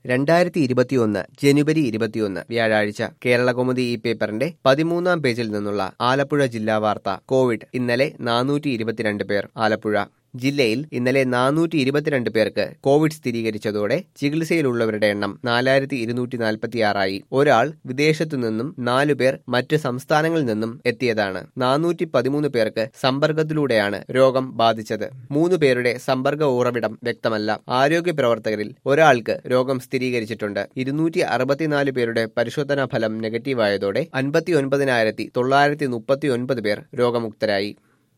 രണ്ടായിരത്തി ഇരുപത്തിയൊന്ന് ജനുവരി ഇരുപത്തിയൊന്ന് വ്യാഴാഴ്ച കേരളകൗമുദി ഈ പേപ്പറിന്റെ പതിമൂന്നാം പേജിൽ നിന്നുള്ള ആലപ്പുഴ ജില്ലാ വാർത്ത കോവിഡ് ഇന്നലെ നാനൂറ്റി ഇരുപത്തിരണ്ട് പേർ ആലപ്പുഴ ജില്ലയിൽ ഇന്നലെ നാനൂറ്റി ഇരുപത്തിരണ്ട് പേർക്ക് കോവിഡ് സ്ഥിരീകരിച്ചതോടെ ചികിത്സയിലുള്ളവരുടെ എണ്ണം നാലായിരത്തി ഇരുന്നൂറ്റി നാൽപ്പത്തിയാറായി ഒരാൾ വിദേശത്തു നിന്നും നാലു പേർ മറ്റ് സംസ്ഥാനങ്ങളിൽ നിന്നും എത്തിയതാണ് നാനൂറ്റി പതിമൂന്ന് പേർക്ക് സമ്പർക്കത്തിലൂടെയാണ് രോഗം ബാധിച്ചത് മൂന്ന് പേരുടെ സമ്പർക്ക ഉറവിടം വ്യക്തമല്ല ആരോഗ്യ പ്രവർത്തകരിൽ ഒരാൾക്ക് രോഗം സ്ഥിരീകരിച്ചിട്ടുണ്ട് ഇരുന്നൂറ്റി അറുപത്തിനാല് പേരുടെ പരിശോധനാ ഫലം നെഗറ്റീവായതോടെ അൻപത്തി ഒൻപതിനായിരത്തി തൊള്ളായിരത്തി മുപ്പത്തി ഒൻപത് പേർ രോഗമുക്തരായി